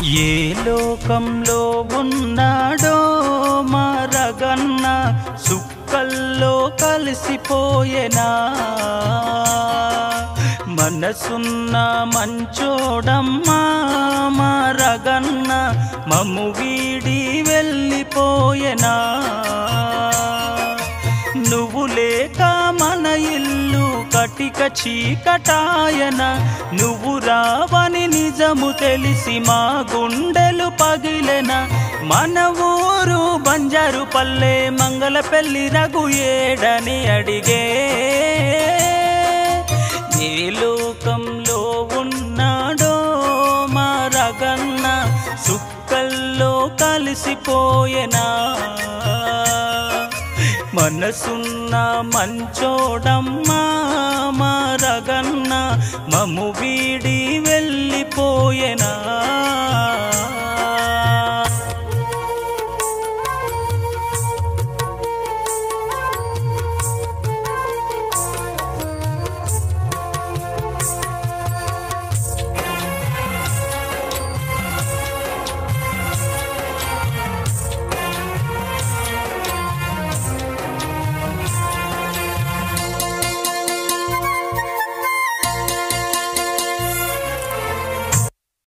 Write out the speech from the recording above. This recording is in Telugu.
ఏ లోకంలో ఉన్నాడో మరగన్న సుక్కల్లో కలిసిపోయేనా మనసున్న మంచోడమ్మా మరగన్న మమ్ము వీడి వెళ్ళిపోయేనా నువ్వు లేక మన ఇల్లు కటిక చీకటాయన నువ్వు రావని నిజము తెలిసి మా గుండెలు పగిలెన మన ఊరు బంజారు పల్లె మంగళ పెళ్లి రఘు ఏడని అడిగే ఏ లోకంలో ఉన్నాడో మా రగన్న సుక్కల్లో కలిసిపోయేనా మనసున్న మంచోడమ్మా మరగన్న మము వీడి వెళ్ళిపోయేనా